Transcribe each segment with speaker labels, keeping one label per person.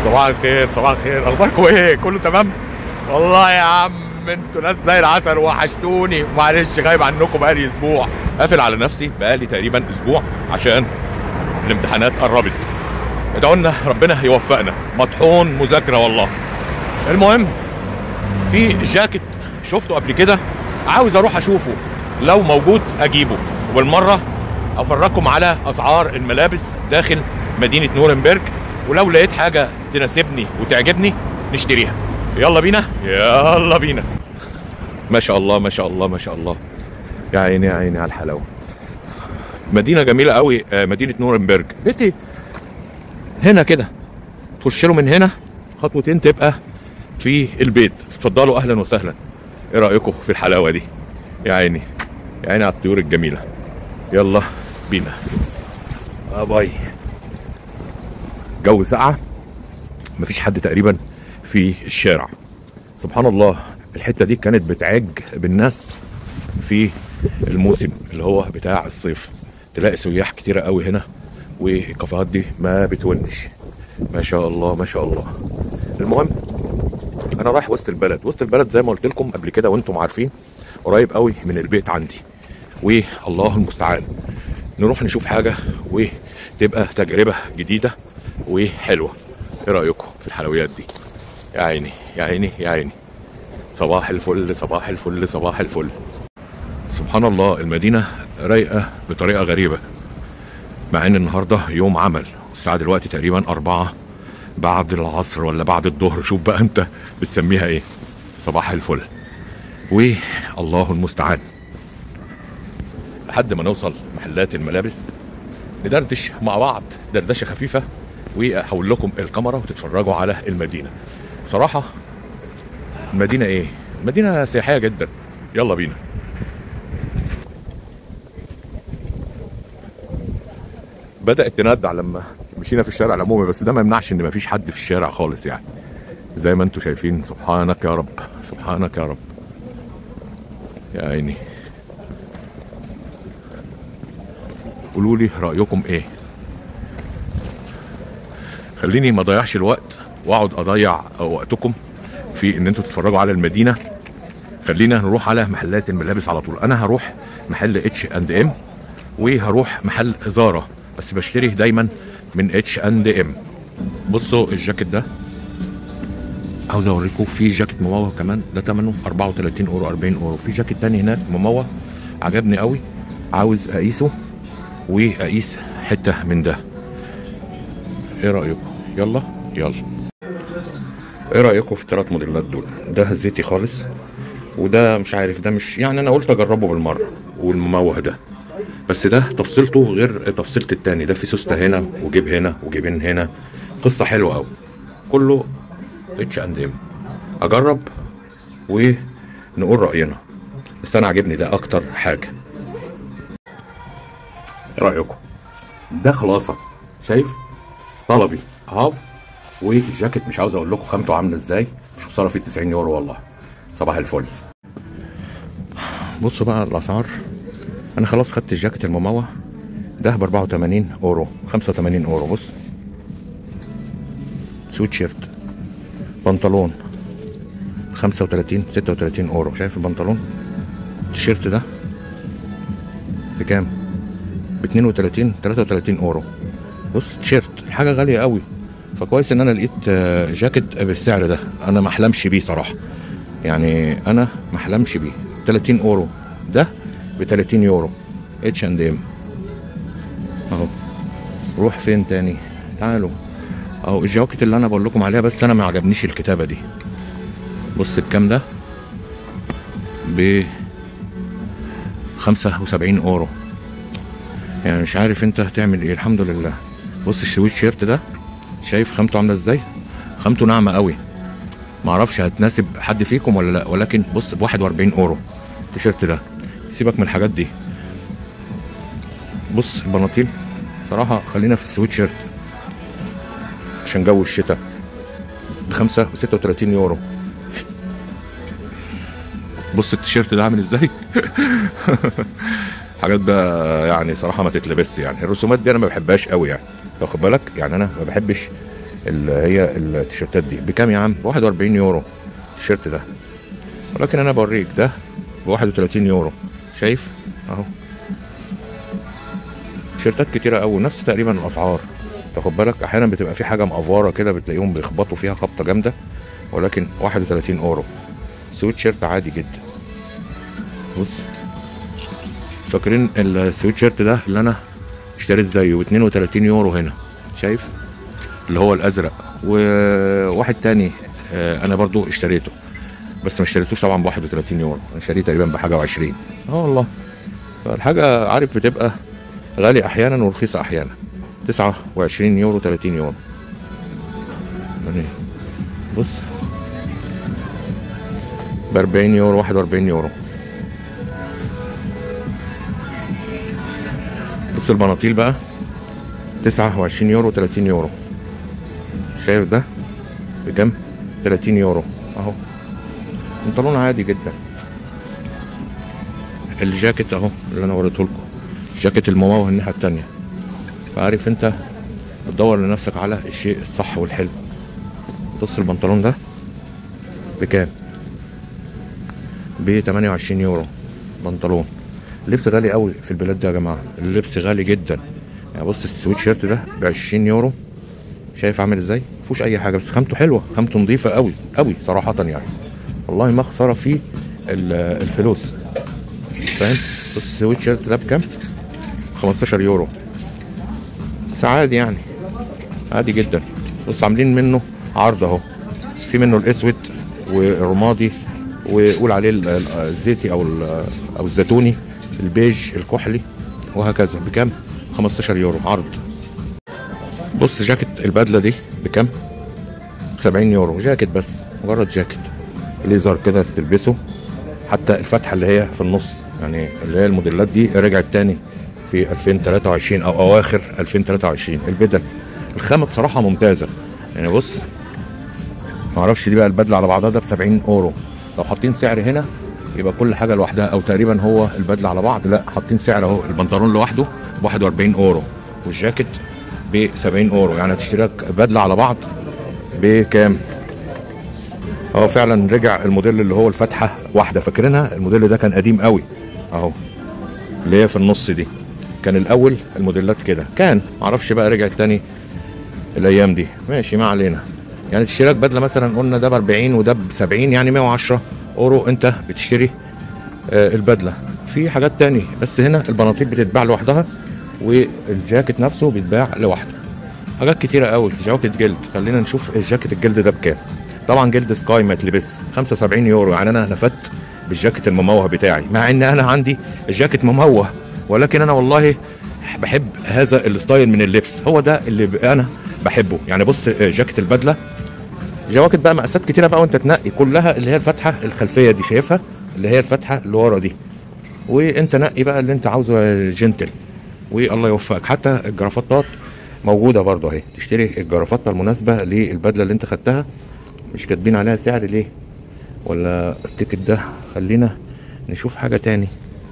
Speaker 1: صباح الخير صباح الخير اخباركم ايه كله تمام والله يا عم انتوا ناس زي العسل وحشتوني معلش غايب عنكم بقالي اسبوع قافل على نفسي بقالي تقريبا اسبوع عشان الامتحانات قربت ادعوا لنا ربنا يوفقنا مطحون مذاكره والله المهم في جاكيت شفته قبل كده عاوز اروح اشوفه لو موجود اجيبه وبالمره افرجكم على اسعار الملابس داخل مدينه نورنبرج ولو لقيت حاجه تناسبني وتعجبني نشتريها يلا بينا يلا بينا ما شاء الله ما شاء الله ما شاء الله يا عيني يا عيني على الحلاوه مدينه جميله قوي آه، مدينه نورنبرج بيتي هنا كده تخش له من هنا خطوتين تبقى في البيت اتفضلوا اهلا وسهلا ايه رايكم في الحلاوه دي يا عيني يا عيني على الطيور الجميله يلا بينا آه باي جو ساقعه مفيش حد تقريبا في الشارع سبحان الله الحته دي كانت بتعج بالناس في الموسم اللي هو بتاع الصيف تلاقي سياح كتيره قوي هنا والكافيهات دي ما بتونش ما شاء الله ما شاء الله المهم انا رايح وسط البلد وسط البلد زي ما قلت لكم قبل كده وانتم عارفين قريب قوي من البيت عندي والله المستعان نروح نشوف حاجه وتبقى تجربه جديده وحلوه ايه رايكم في الحلويات دي يا عيني يا عيني يا عيني صباح الفل صباح الفل صباح الفل سبحان الله المدينه رايقه بطريقه غريبه مع ان النهارده يوم عمل الساعه دلوقتي تقريبا أربعة بعد العصر ولا بعد الظهر شوف بقى انت بتسميها ايه صباح الفل والله المستعان لحد ما نوصل محلات الملابس ندردش مع بعض دردشه خفيفه واحول لكم الكاميرا وتتفرجوا على المدينه بصراحه المدينه ايه مدينه سياحيه جدا يلا بينا بدات تندع لما مشينا في الشارع العمومي بس ده ما يمنعش ان مفيش حد في الشارع خالص يعني زي ما انتم شايفين سبحانك يا رب سبحانك يا رب يا عيني قولوا لي رايكم ايه خليني ما اضيعش الوقت واقعد اضيع وقتكم في ان انتوا تتفرجوا على المدينه خلينا نروح على محلات الملابس على طول انا هروح محل اتش اند ام وهروح محل زارا بس بشتري دايما من اتش اند ام بصوا الجاكيت ده عاوز اوريكم في جاكيت مموه كمان ده ثمنه 34 اورو 40 اورو في جاكيت تاني هناك مموه عجبني قوي عاوز اقيسه واقيس حته من ده ايه رايكم يلا يلا ايه رايكم في الثلاث موديلات دول ده زيتي خالص وده مش عارف ده مش يعني انا قلت اجربه بالمره والمموه ده بس ده تفصيلته غير تفصيلة التاني ده في سوسته هنا وجيب هنا وجيبين هنا قصة حلوة قوي كله اتش اند ام اجرب ونقول رأينا بس انا عاجبني ده اكتر حاجة ايه رأيكم ده خلاصة شايف طلبي هاف والجاكيت مش عاوز اقول لكم خامته عامله ازاي مش خساره فيه 90 يورو والله صباح الفل بصوا بقى الاسعار انا خلاص خدت الجاكيت المموه ده ب 84 اورو 85 اورو بص سويت شيرت بنطلون 35 36 اورو شايف البنطلون التيشيرت ده بكام ب 32 33 اورو بص تيشيرت حاجه غاليه قوي فكويس ان انا لقيت آه، جاكيت بالسعر ده انا ما احلمش بيه صراحه يعني انا ما احلمش بيه 30 اورو ده ب 30 يورو اتش اند ام اهو روح فين تاني تعالوا اهو الجاكيت اللي انا بقول لكم عليها بس انا ما عجبنيش الكتابه دي بص بكام ده ب 75 اورو يعني مش عارف انت هتعمل ايه الحمد لله بص السويت شيرت ده شايف خامته عامله ازاي خامته ناعمه قوي معرفش هتناسب حد فيكم ولا لا ولكن بص ب 41 اورو التيشيرت ده سيبك من الحاجات دي بص البناطيل صراحة خلينا في السويت شيرت عشان جو الشتاء بخمسة وستة وتلاتين يورو بص التيشيرت ده عامل ازاي حاجات بقى يعني صراحة ما تتلبس يعني الرسومات دي انا ما بحبهاش قوي يعني واخد بالك يعني انا ما بحبش اللي هي التيشيرتات دي بكام يا عم ب 41 يورو التيشيرت ده ولكن انا بوريك ده ب 31 يورو شايف اهو تيشيرتات كتيره قوي نفس تقريبا الاسعار تاخد بالك احيانا بتبقى في حاجه مقفاره كده بتلاقيهم بيخبطوا فيها خبطه جامده ولكن 31 اورو سويت شيرت عادي جدا بص فاكرين السويت شيرت ده اللي انا اشتريت زيه ب 32 يورو هنا شايف اللي هو الازرق وواحد تاني آه، انا برضو اشتريته بس ما اشتريتوش طبعا ب 31 يورو انا شاريه تقريبا بحاجه و20 اه والله فالحاجه عارف بتبقى غالي احيانا ورخيصه احيانا 29 يورو 30 يورو يعني بص ب 40 يورو 41 يورو بص البناطيل بقى 29 يورو 30 يورو شايف ده بكام 30 يورو اهو بنطلون عادي جدا الجاكيت اهو اللي انا وريته لكم جاكيت المموه الناحيه التانية فعارف انت بتدور لنفسك على الشيء الصح والحلو بص البنطلون ده بكام ب 28 يورو بنطلون اللبس غالي قوي في البلاد دي يا جماعه اللبس غالي جدا يعني بص السويت شيرت ده ب 20 يورو شايف عامل ازاي مفيهوش اي حاجه بس خامته حلوه خامته نظيفه قوي قوي صراحه يعني والله ما خساره فيه ال- الفلوس فاهم بص السويت شيرت ده بكام 15 يورو بس عادي يعني عادي جدا بص عاملين منه عرض اهو في منه الاسود والرمادي وقول عليه ال- ال- الزيتي او ال- او الزيتوني البيج الكحلي وهكذا بكام 15 يورو عرض بص جاكيت البدله دي بكام 70 يورو جاكيت بس مجرد جاكيت ليزر كده تلبسه حتى الفتحه اللي هي في النص يعني اللي هي الموديلات دي رجعت تاني في 2023 او اواخر 2023 البدل الخامه بصراحه ممتازه يعني بص ما اعرفش دي بقى البدله على بعضها ده ب 70 اورو لو حاطين سعر هنا يبقى كل حاجه لوحدها او تقريبا هو البدله على بعض لا حاطين سعر اهو البنطلون لوحده ب 41 اورو والجاكيت ب 70 اورو يعني هتشتري لك بدله على بعض بكام؟ هو فعلا رجع الموديل اللي هو الفتحه واحده فاكرينها الموديل ده كان قديم قوي اهو اللي هي في النص دي كان الاول الموديلات كده كان معرفش بقى رجعت تاني الايام دي ماشي ما علينا يعني تشتري لك بدله مثلا قلنا ده ب 40 وده ب 70 يعني 110 اورو انت بتشتري آه، البدله في حاجات تاني بس هنا البناطيل بتتباع لوحدها والجاكيت نفسه بيتباع لوحده حاجات كتيره قوي جاكيت جلد خلينا نشوف الجاكيت الجلد ده بكام طبعا جلد سكاي ما يتلبس 75 يورو يعني انا نفدت بالجاكيت المموه بتاعي مع ان انا عندي الجاكيت مموه ولكن انا والله بحب هذا الستايل من اللبس هو ده اللي ب- انا بحبه يعني بص آه، جاكيت البدله جواكت بقى مقاسات كتيره بقى وانت تنقي كلها اللي هي الفتحه الخلفيه دي شايفها اللي هي الفتحه اللي ورا دي وانت نقي بقى اللي انت عاوزه يا جنتل والله يوفقك حتى الجرافطات موجوده برضه اهي تشتري الجرافطه المناسبه للبدله اللي انت خدتها مش كاتبين عليها سعر ليه ولا التيكت ده خلينا نشوف حاجه تاني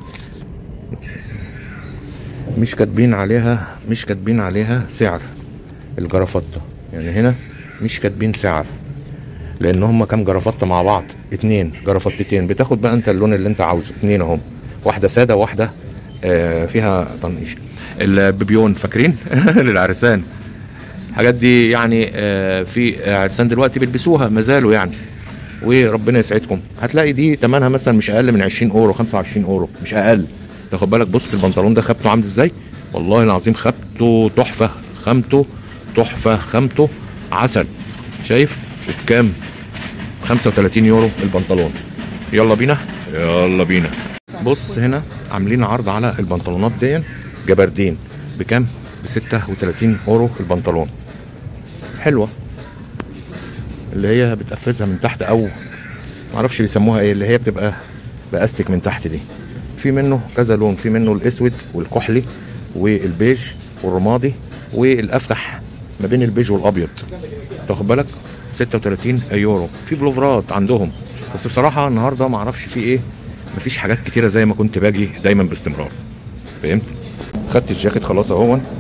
Speaker 1: مش كاتبين عليها مش كاتبين عليها سعر الجرافطه يعني هنا مش كاتبين سعر لان هم كام جرافطه مع بعض اتنين جرافطتين بتاخد بقى انت اللون اللي انت عاوزه اتنين اهم واحده ساده واحده آه فيها طنيش البيبيون فاكرين للعرسان الحاجات دي يعني آه في عرسان دلوقتي بيلبسوها ما زالوا يعني وربنا يسعدكم هتلاقي دي تمنها مثلا مش اقل من 20 اورو 25 اورو مش اقل تاخد بالك بص البنطلون ده خامته عامل ازاي والله العظيم خامته تحفه خامته تحفه خامته عسل شايف وبكام 35 يورو البنطلون يلا بينا يلا بينا بص هنا عاملين عرض على البنطلونات دي جبردين بكام ب 36 اورو البنطلون حلوه اللي هي بتقفزها من تحت او معرفش بيسموها ايه اللي هي بتبقى باستك من تحت دي في منه كذا لون في منه الاسود والكحلي والبيج والرمادي والافتح ما بين البيج والابيض تاخد بالك 36 يورو في بلوفرات عندهم بس بصراحه النهارده ما اعرفش في ايه مفيش حاجات كتيره زي ما كنت باجي دايما باستمرار فهمت خدت الجاكيت خلاص اهو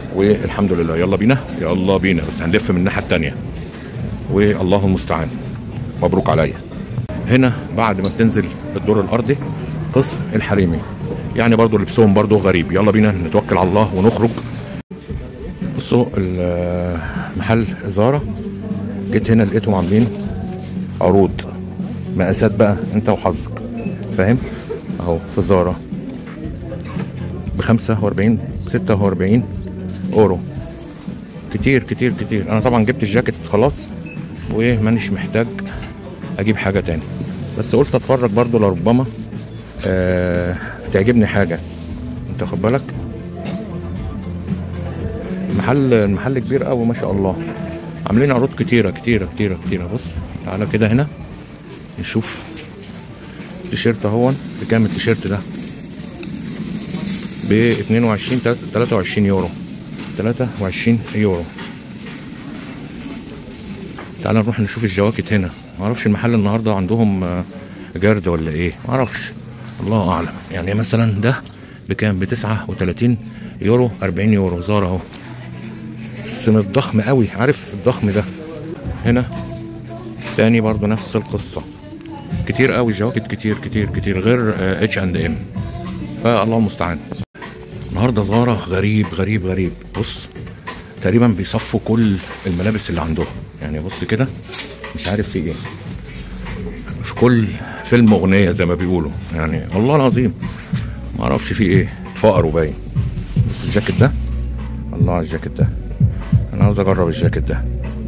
Speaker 1: والحمد لله يلا بينا يلا بينا بس هنلف من الناحيه التانيه والله المستعان مبروك عليا هنا بعد ما بتنزل الدور الارضي قسم الحريمي يعني برضو لبسهم برضو غريب يلا بينا نتوكل على الله ونخرج بصوا ال- محل زارة جيت هنا لقيتهم عاملين عروض مقاسات بقى انت وحظك فاهم اهو في زارة ب 45 46 اورو كتير كتير كتير انا طبعا جبت الجاكيت خلاص ومانيش محتاج اجيب حاجه تاني بس قلت اتفرج برضو لربما آه تعجبني حاجه انت واخد بالك المحل المحل كبير قوي ما شاء الله عاملين عروض كتيره كتيره كتيره كتيره بص تعالى كده هنا نشوف تيشيرت اهون بكام التيشيرت ده ب 22 23 يورو 23 يورو تعال نروح نشوف الجواكت هنا ما اعرفش المحل النهارده عندهم آه، جرد ولا ايه ما اعرفش الله اعلم يعني مثلا ده بكام ب 39 يورو 40 يورو زار اهو بس من الضخم قوي عارف الضخم ده هنا تاني برضو نفس القصه كتير قوي جواكت كتير كتير كتير غير اتش اند ام فالله المستعان النهارده زارة غريب غريب غريب بص تقريبا بيصفوا كل الملابس اللي عندهم يعني بص كده مش عارف في ايه في كل فيلم اغنيه زي ما بيقولوا يعني والله العظيم ما اعرفش في ايه فقر وباين بص الجاكيت ده الله على الجاكيت ده انا عاوز اجرب الجاكيت ده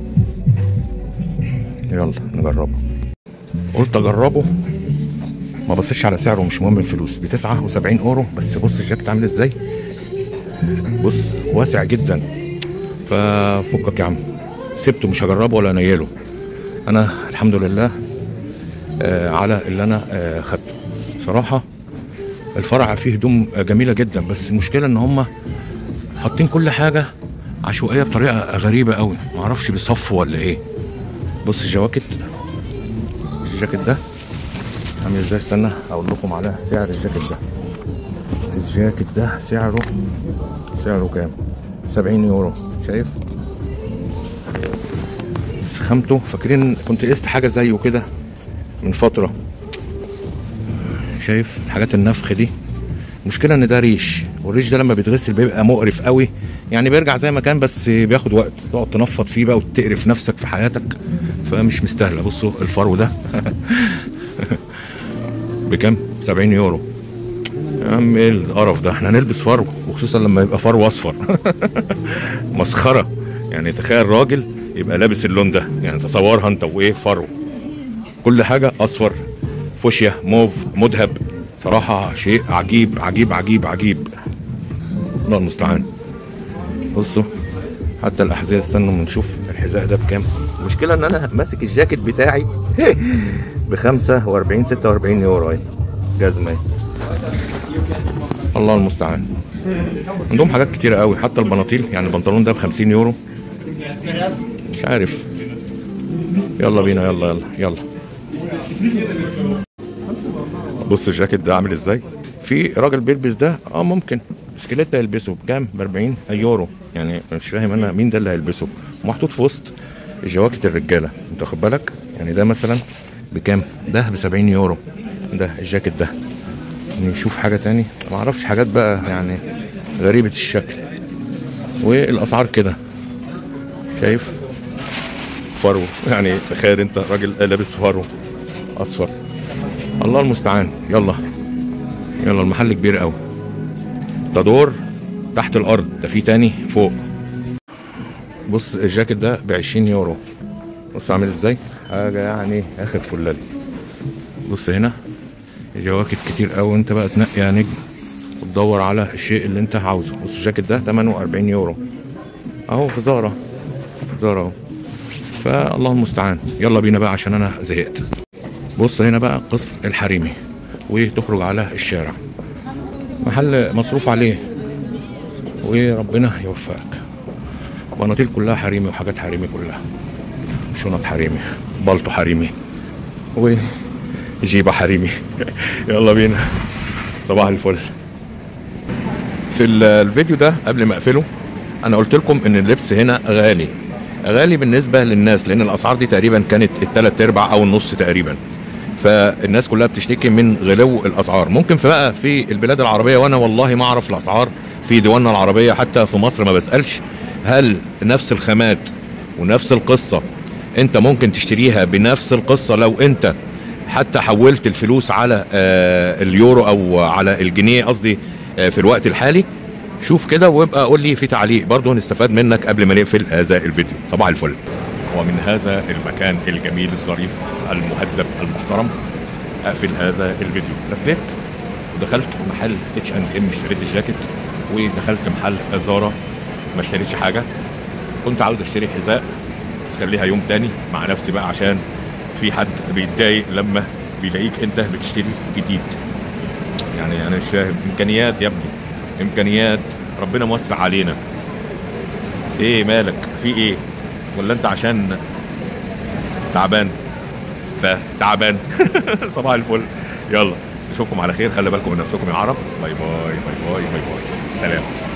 Speaker 1: يلا نجربه قلت اجربه ما بصيتش على سعره مش مهم الفلوس ب 79 اورو بس بص الجاكيت عامل ازاي بص واسع جدا ففكك يا عم سبته مش هجربه ولا انيله انا الحمد لله آه على اللي انا آه خدته صراحه الفرع فيه هدوم جميله جدا بس المشكله ان هم حاطين كل حاجه عشوائيه بطريقه غريبه قوي معرفش بيصفوا ولا ايه بص الجواكت الجاكيت ده عامل ازاي استنى اقول لكم على سعر الجاكيت ده الجاكيت ده سعره سعره كام 70 يورو شايف بس خامته فاكرين كنت قست حاجه زيه كده من فتره شايف الحاجات النفخ دي المشكله ان ده ريش والريش ده لما بيتغسل بيبقى مقرف قوي يعني بيرجع زي ما كان بس بياخد وقت تقعد تنفض فيه بقى وتقرف نفسك في حياتك فمش مستاهله بصوا الفرو ده بكام 70 يورو يا عم ايه القرف ده احنا هنلبس فرو وخصوصا لما يبقى فرو اصفر مسخره يعني تخيل راجل يبقى لابس اللون ده يعني تصورها انت وايه فرو كل حاجه اصفر فوشيا موف مذهب صراحه شيء عجيب عجيب عجيب عجيب الله المستعان بصوا حتى الاحذيه استنوا نشوف الحذاء ده بكام المشكله ان انا ماسك الجاكيت بتاعي ب 45 46 يورو اهي جزمه اهي. الله المستعان عندهم حاجات كتيره قوي حتى البناطيل يعني البنطلون ده ب 50 يورو مش عارف يلا بينا يلا يلا يلا بص الجاكيت ده عامل ازاي في راجل بيلبس ده اه ممكن سكيليتا يلبسه بكام ب 40 يورو يعني مش فاهم انا مين ده اللي هيلبسه محطوط في وسط جواكت الرجاله انت واخد بالك يعني ده مثلا بكام ده ب 70 يورو ده الجاكيت ده نشوف حاجه تاني ما اعرفش حاجات بقى يعني غريبه الشكل والاسعار كده شايف فرو يعني تخيل انت راجل لابس فرو اصفر الله المستعان يلا يلا المحل كبير قوي ده دور تحت الارض ده في تاني فوق بص الجاكيت ده ب 20 يورو بص عامل ازاي حاجه يعني اخر فلال بص هنا جواكت كتير قوي انت بقى تنقي يا نجم وتدور على الشيء اللي انت عاوزه بص الجاكيت ده 48 يورو اهو في زارة زارة اهو فالله المستعان يلا بينا بقى عشان انا زهقت بص هنا بقى قسم الحريمي وتخرج على الشارع محل مصروف عليه وربنا يوفقك بناطيل كلها حريمي وحاجات حريمي كلها شنط حريمي بلطو حريمي وجيبة حريمي يلا بينا صباح الفل في ال- الفيديو ده قبل ما اقفله انا قلت لكم ان اللبس هنا غالي غالي بالنسبه للناس لان الاسعار دي تقريبا كانت الثلاث ارباع او النص تقريبا فالناس كلها بتشتكي من غلو الاسعار ممكن في بقى في البلاد العربيه وانا والله ما اعرف الاسعار في دولنا العربيه حتى في مصر ما بسالش هل نفس الخامات ونفس القصه انت ممكن تشتريها بنفس القصه لو انت حتى حولت الفلوس على آه، اليورو او على الجنيه قصدي آه، في الوقت الحالي شوف كده وابقى قول لي في تعليق برضه هنستفاد منك قبل ما نقفل هذا الفيديو صباح الفل ومن هذا المكان الجميل الظريف المهذب المحترم اقفل هذا الفيديو لفيت ودخلت محل اتش اند ام اشتريت جاكيت ودخلت محل زارا ما اشتريتش حاجه كنت عاوز اشتري حذاء بس خليها يوم تاني مع نفسي بقى عشان في حد بيتضايق لما بيلاقيك انت بتشتري جديد يعني انا مش فاهم امكانيات يا ابني امكانيات ربنا موسع علينا ايه مالك في ايه ولا انت عشان تعبان فتعبان صباح الفل يلا نشوفكم على خير خلي بالكم من نفسكم يا عرب باي باي باي باي باي باي سلام